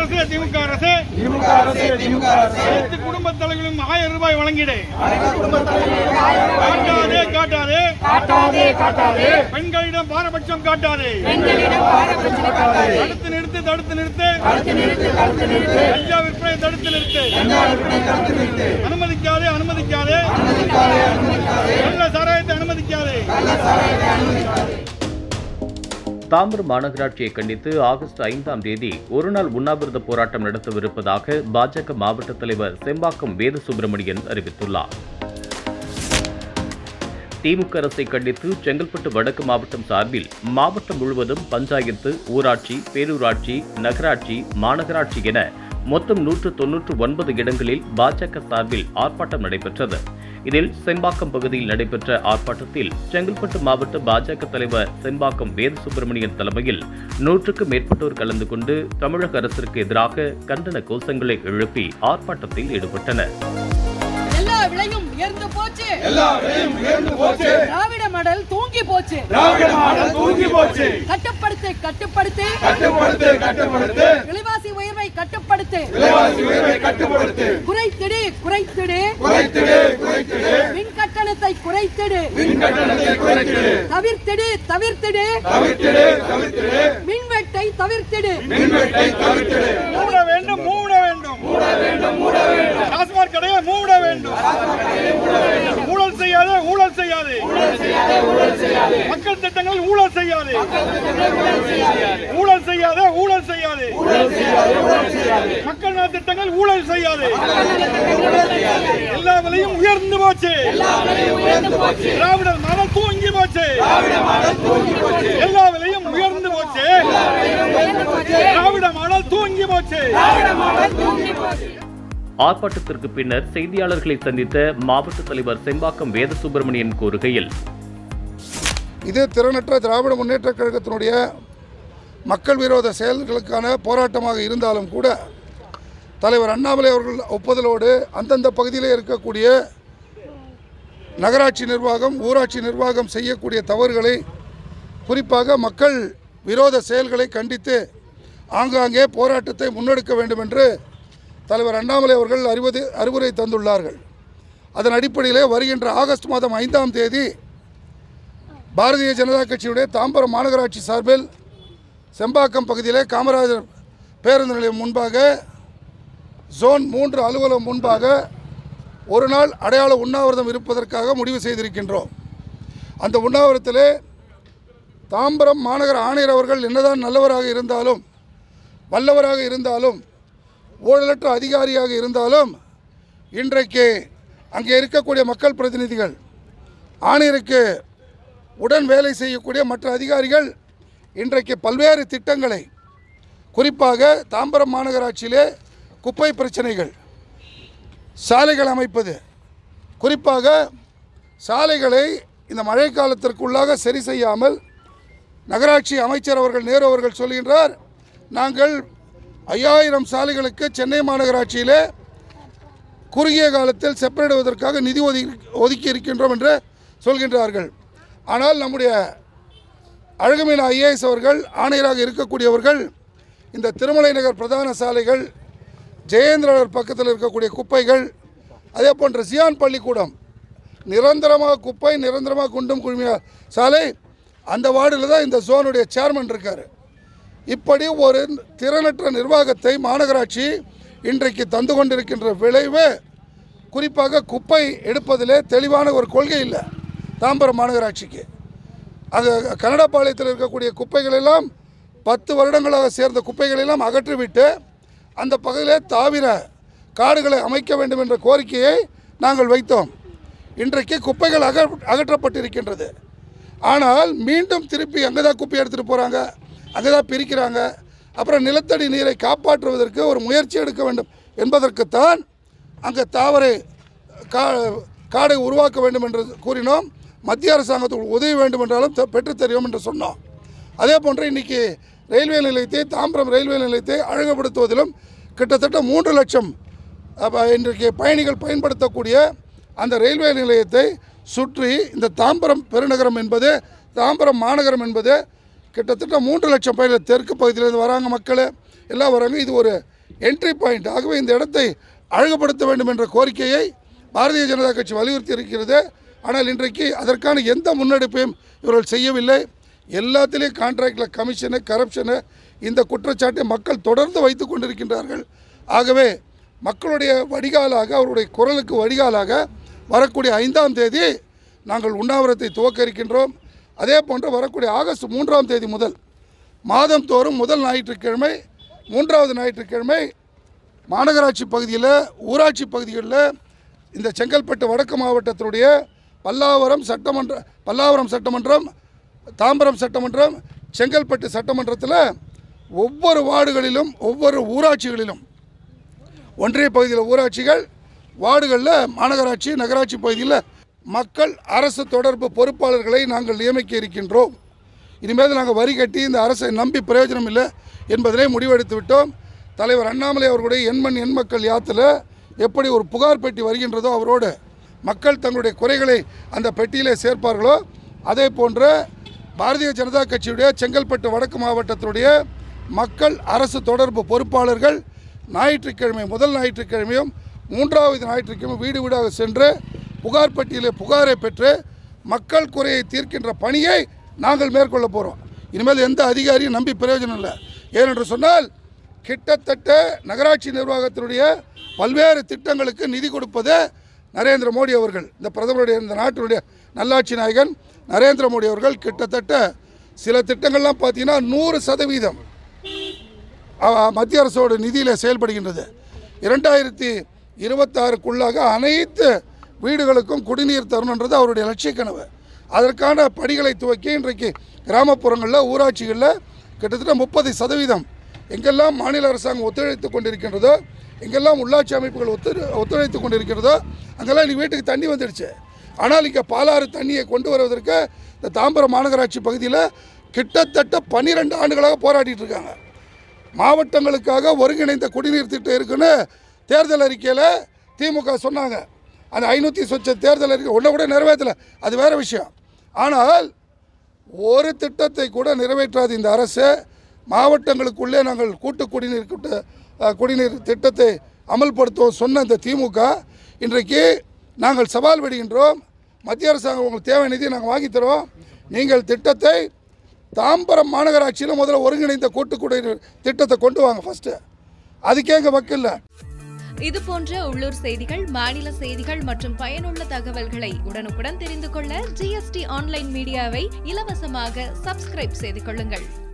அரசு திமுக அரசு திமுக அரசு திமுக அரசு அனைத்து குடும்ப தலைவர்களும் ஆயிரம் ரூபாய் வழங்கிடு காட்டாதே காட்டாதே காட்டாதே காட்டாதே பெண்களிடம் பாரபட்சம் காட்டாதே பெண்களிடம் பாரபட்சம் காட்டாதே தடுத்து நிறுத்து தடுத்து நிறுத்து தடுத்து நிறுத்து தடுத்து நிறுத்து கஞ்சா விற்பனை தடுத்து நிறுத்து அனுமதிக்காதே அனுமதிக்காதே நல்ல சாராயத்தை அனுமதிக்காதே தாம்பரம் மாநகராட்சியை கண்டித்து ஆகஸ்ட் ஐந்தாம் தேதி ஒருநாள் உண்ணாவிரத போராட்டம் நடத்தவிருப்பதாக பாஜக மாவட்ட தலைவர் செம்பாக்கம் வேத சுப்பிரமணியன் அறிவித்துள்ளார் திமுக அரசை கண்டித்து செங்கல்பட்டு வடக்கு மாவட்டம் சார்பில் மாவட்டம் முழுவதும் பஞ்சாயத்து ஊராட்சி பேரூராட்சி நகராட்சி மாநகராட்சி என மொத்தம் நூற்று தொன்னூற்று ஒன்பது இடங்களில் பாஜக சார்பில் ஆர்ப்பாட்டம் நடைபெற்றது இதில் செம்பாக்கம் பகுதியில் நடைபெற்ற ஆர்ப்பாட்டத்தில் செங்கல்பட்டு மாவட்ட பாஜக தலைவர் செம்பாக்கம் வேத சுப்பிரமணியன் தலைமையில் நூற்றுக்கும் மேற்பட்டோர் கலந்து கொண்டு தமிழக அரசிற்கு எதிராக கண்டன கோஷங்களை எழுப்பி ஆர்ப்பாட்டத்தில் ஈடுபட்டனர் எல்லா விலையும் உயர்ந்து போச்சு எல்லா விலையும் உயர்ந்து போச்சு திராவிட மாடல் தூங்கி போச்சு திராவிட மாடல் தூங்கி போச்சு கட்டுப்படுத்து கட்டுப்படுத்து கட்டுப்படுத்து கட்டுப்படுத்து விலைவாசி உயர்வை கட்டுப்படுத்து விலைவாசி உயர்வை கட்டுப்படுத்து குறைத்திடு குறைத்திடு குறைத்திடு குறைத்திடு மின் கட்டணத்தை குறைத்திடு மின் கட்டணத்தை குறைத்திடு தவிர்த்திடு தவிர்த்திடு தவிர்த்திடு தவிர்த்திடு மின்வெட்டை தவிர்த்திடு மின்வெட்டை தவிர்த்திடு மூட வேண்டும் மூட வேண்டும் மூட வேண்டும் மூட வேண்டும் டாஸ்மாக் கடையை மூட வேண்டும் ஊழல் செய்யாதே ஊழல் செய்யாதே மக்கள் திட்டங்களில் ஊழல் செய்யாதே ஊழல் செய்யாதே ஊழல் செய்யாதே மக்கள் நல திட்டங்கள் ஊழல் செய்யாதே எல்லா விலையும் உயர்ந்து போச்சு திராவிடர் மனம் தூங்கி போச்சு எல்லா விலையும் உயர்ந்து போச்சு திராவிட மனம் தூங்கி போச்சு ஆர்ப்பாட்டத்திற்கு பின்னர் செய்தியாளர்களை சந்தித்த மாவட்ட தலைவர் செம்பாக்கம் வேத சுப்பிரமணியன் கூறுகையில் இது திறனற்ற திராவிட முன்னேற்றக் கழகத்தினுடைய மக்கள் விரோத செயல்களுக்கான போராட்டமாக இருந்தாலும் கூட தலைவர் அண்ணாமலை அவர்கள் ஒப்புதலோடு அந்தந்த பகுதியிலே இருக்கக்கூடிய நகராட்சி நிர்வாகம் ஊராட்சி நிர்வாகம் செய்யக்கூடிய தவறுகளை குறிப்பாக மக்கள் விரோத செயல்களை கண்டித்து ஆங்காங்கே போராட்டத்தை முன்னெடுக்க வேண்டும் என்று தலைவர் அண்ணாமலை அவர்கள் அறிவுரை அறிவுரை தந்துள்ளார்கள் அதன் அடிப்படையிலே வருகின்ற ஆகஸ்ட் மாதம் ஐந்தாம் தேதி பாரதிய ஜனதா கட்சியுடைய தாம்பரம் மாநகராட்சி சார்பில் செம்பாக்கம் பகுதியிலே காமராஜர் பேருந்து நிலையம் முன்பாக ஜோன் மூன்று அலுவலகம் முன்பாக ஒரு நாள் அடையாள உண்ணாவிரதம் இருப்பதற்காக முடிவு செய்திருக்கின்றோம் அந்த உண்ணாவிரத்திலே தாம்பரம் மாநகர ஆணையர் அவர்கள் என்னதான் நல்லவராக இருந்தாலும் வல்லவராக இருந்தாலும் ஊழலற்ற அதிகாரியாக இருந்தாலும் இன்றைக்கு அங்கே இருக்கக்கூடிய மக்கள் பிரதிநிதிகள் ஆணையருக்கு உடன் வேலை செய்யக்கூடிய மற்ற அதிகாரிகள் இன்றைக்கு பல்வேறு திட்டங்களை குறிப்பாக தாம்பரம் மாநகராட்சியிலே குப்பை பிரச்சனைகள் சாலைகள் அமைப்பது குறிப்பாக சாலைகளை இந்த மழை காலத்திற்குள்ளாக சரி செய்யாமல் நகராட்சி அமைச்சர் அவர்கள் நேரு அவர்கள் சொல்கின்றார் நாங்கள் ஐயாயிரம் சாலைகளுக்கு சென்னை மாநகராட்சியிலே குறுகிய காலத்தில் செப்பனிடுவதற்காக நிதி ஒதுக்கி ஒதுக்கி இருக்கின்றோம் என்று சொல்கின்றார்கள் ஆனால் நம்முடைய அழகுமீன் ஐஏஎஸ் அவர்கள் ஆணையராக இருக்கக்கூடியவர்கள் இந்த திருமலை நகர் பிரதான சாலைகள் ஜெயேந்திரர் பக்கத்தில் இருக்கக்கூடிய குப்பைகள் அதே போன்ற சியான் பள்ளிக்கூடம் நிரந்தரமாக குப்பை நிரந்தரமாக குண்டும் குழுமிய சாலை அந்த வார்டில் தான் இந்த ஜோனுடைய சேர்மன் இருக்கார் இப்படி ஒரு திறனற்ற நிர்வாகத்தை மாநகராட்சி இன்றைக்கு தந்து கொண்டிருக்கின்ற விளைவு குறிப்பாக குப்பை எடுப்பதிலே தெளிவான ஒரு கொள்கை இல்லை தாம்பரம் மாநகராட்சிக்கு அது கனடாபாளையத்தில் இருக்கக்கூடிய குப்பைகள் எல்லாம் பத்து வருடங்களாக சேர்ந்த குப்பைகள் எல்லாம் அகற்றிவிட்டு அந்த பகுதியிலே தாவிர காடுகளை அமைக்க வேண்டும் என்ற கோரிக்கையை நாங்கள் வைத்தோம் இன்றைக்கு குப்பைகள் அக அகற்றப்பட்டிருக்கின்றது ஆனால் மீண்டும் திருப்பி அங்கே தான் குப்பை எடுத்துகிட்டு போகிறாங்க அங்கே தான் பிரிக்கிறாங்க அப்புறம் நிலத்தடி நீரை காப்பாற்றுவதற்கு ஒரு முயற்சி எடுக்க வேண்டும் என்பதற்குத்தான் அங்கே தாவரை கா காடை உருவாக்க வேண்டும் என்று கூறினோம் மத்திய அரசாங்கத்துக்கு உதவி வேண்டும் என்றாலும் பெ- பெற்றுத் தருவோம் என்று சொன்னோம் அதே போன்று இன்றைக்கி ரயில்வே நிலையத்தை தாம்பரம் ரயில்வே நிலையத்தை அழகுபடுத்துவதிலும் கிட்டத்தட்ட மூன்று லட்சம் அப்ப இன்றைக்கு பயணிகள் பயன்படுத்தக்கூடிய அந்த ரயில்வே நிலையத்தை சுற்றி இந்த தாம்பரம் பெருநகரம் என்பது தாம்பரம் மாநகரம் என்பது கிட்டத்தட்ட மூன்று லட்சம் பயணிகள் தெற்கு பகுதியிலேருந்து வராங்க மக்கள் எல்லாம் வராங்க இது ஒரு என்ட்ரி பாயிண்ட் ஆகவே இந்த இடத்தை அழகுபடுத்த வேண்டும் என்ற கோரிக்கையை பாரதிய ஜனதா கட்சி வலியுறுத்தி இருக்கிறது ஆனால் இன்றைக்கு அதற்கான எந்த முன்னெடுப்பையும் இவர்கள் செய்யவில்லை எல்லாத்திலையும் கான்ட்ராக்டில் கமிஷனு கரப்ஷனு இந்த குற்றச்சாட்டை மக்கள் தொடர்ந்து வைத்து கொண்டிருக்கின்றார்கள் ஆகவே மக்களுடைய வடிகாலாக அவருடைய குரலுக்கு வடிகாலாக வரக்கூடிய ஐந்தாம் தேதி நாங்கள் உண்ணாவிரத்தை துவக்க இருக்கின்றோம் அதே போன்று வரக்கூடிய ஆகஸ்ட் மூன்றாம் தேதி முதல் மாதந்தோறும் முதல் ஞாயிற்றுக்கிழமை மூன்றாவது ஞாயிற்றுக்கிழமை மாநகராட்சி பகுதியில் ஊராட்சி பகுதிகளில் இந்த செங்கல்பட்டு வடக்கு மாவட்டத்தினுடைய பல்லாவரம் சட்டமன்ற பல்லாவரம் சட்டமன்றம் தாம்பரம் சட்டமன்றம் செங்கல்பட்டு சட்டமன்றத்தில் ஒவ்வொரு வார்டுகளிலும் ஒவ்வொரு ஊராட்சிகளிலும் ஒன்றிய பகுதியில் ஊராட்சிகள் வார்டுகளில் மாநகராட்சி நகராட்சி பகுதியில் மக்கள் அரசு தொடர்பு பொறுப்பாளர்களை நாங்கள் நியமிக்க இருக்கின்றோம் இனிமேல் நாங்கள் வரி கட்டி இந்த அரசை நம்பி பிரயோஜனம் இல்லை என்பதிலே முடிவெடுத்து விட்டோம் தலைவர் அண்ணாமலை அவர்களுடைய எண்மண் எண் மக்கள் யாத்தில் எப்படி ஒரு புகார் பெட்டி வருகின்றதோ அவரோடு மக்கள் தங்களுடைய குறைகளை அந்த பெட்டியிலே சேர்ப்பார்களோ அதே போன்ற பாரதிய ஜனதா கட்சியுடைய செங்கல்பட்டு வடக்கு மாவட்டத்தினுடைய மக்கள் அரசு தொடர்பு பொறுப்பாளர்கள் ஞாயிற்றுக்கிழமை முதல் ஞாயிற்றுக்கிழமையும் மூன்றாவது ஞாயிற்றுக்கிழமை வீடு வீடாக சென்று புகார் பட்டியலில் புகாரை பெற்று மக்கள் குறையை தீர்க்கின்ற பணியை நாங்கள் மேற்கொள்ள போகிறோம் இனிமேல் எந்த அதிகாரியும் நம்பி பிரயோஜனம் இல்லை ஏனென்று சொன்னால் கிட்டத்தட்ட நகராட்சி நிர்வாகத்தினுடைய பல்வேறு திட்டங்களுக்கு நிதி கொடுப்பது நரேந்திர மோடி அவர்கள் இந்த பிரதமருடைய இந்த நாட்டினுடைய நல்லாட்சி நாயகன் நரேந்திர மோடி அவர்கள் கிட்டத்தட்ட சில திட்டங்கள்லாம் பார்த்தீங்கன்னா நூறு சதவீதம் அ- மத்திய அரசோட நிதியில் செயல்படுகின்றது இரண்டாயிரத்தி இருபத்தாறுக்குள்ளாக அனைத்து வீடுகளுக்கும் குடிநீர் தரணுன்றது அவருடைய லட்சிய கனவு அதற்கான பணிகளை துவக்கி இன்றைக்கு கிராமப்புறங்களில் ஊராட்சிகளில் கிட்டத்தட்ட முப்பது சதவீதம் எங்கெல்லாம் மாநில அரசாங்கம் ஒத்துழைத்து கொண்டிருக்கின்றதோ எங்கெல்லாம் உள்ளாட்சி அமைப்புகள் ஒத்து ஒத்துழைத்து கொண்டிருக்கிறதோ அங்கெல்லாம் நீ வீட்டுக்கு தண்ணி வந்துடுச்சு ஆனால் இங்கே பாலாறு தண்ணியை கொண்டு வருவதற்கு இந்த தாம்பரம் மாநகராட்சி பகுதியில் கிட்டத்தட்ட பன்னிரெண்டு ஆண்டுகளாக போராடிட்டு இருக்காங்க மாவட்டங்களுக்காக ஒருங்கிணைந்த குடிநீர் திட்டம் இருக்குன்னு தேர்தல் அறிக்கையில் திமுக சொன்னாங்க அந்த ஐநூற்றி சொச்ச தேர்தல் அறிக்கை ஒன்றை கூட நிறைவேற்றலை அது வேறு விஷயம் ஆனால் ஒரு திட்டத்தை கூட நிறைவேற்றாத இந்த அரசு மாவட்டங்களுக்குள்ளே நாங்கள் கூட்டு குடிநீர் கூட்டு அஹ், குடிநீர் திட்டத்தை அமல்படுத்துவோம் சொன்ன இந்த திமுக இன்றைக்கு நாங்கள் சவால் விடுகின்றோம் மத்திய அரசாங்கம் உங்களுக்கு தேவை நிதியை நாங்கள் வாங்கித் தரோம் நீங்கள் திட்டத்தை தாம்பரம் மாநகராட்சியில் முதல்ல ஒருங்கிணைந்த கூட்டு குடிநீர் திட்டத்தை கொண்டு வாங்க ஃபஸ்ட்டு அதுக்கே எங்கள் வக்கில்லை இது போன்ற உள்ளூர் செய்திகள் மாநில செய்திகள் மற்றும் பயனுள்ள தகவல்களை உடனுக்குடன் தெரிந்து கொள்ள ஜிஎஸ்டி ஆன்லைன் மீடியாவை இலவசமாக சப்ஸ்கிரைப் செய்து கொள்ளுங்கள்